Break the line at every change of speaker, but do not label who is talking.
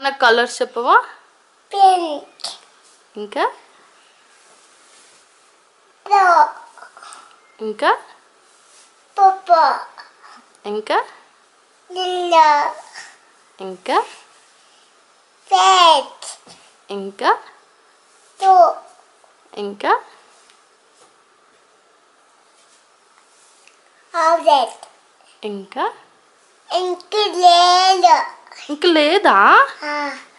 నాకు కలర్స్ చెప్పవా
పింక్
ఇంకా
బ్లూ
ఇంకా
పర్పుల్
ఇంకా
yellow
ఇంకా
red
ఇంకా
blue
ఇంకా
orange
ఇంకా
and yellow
ఇంక లేదా
ah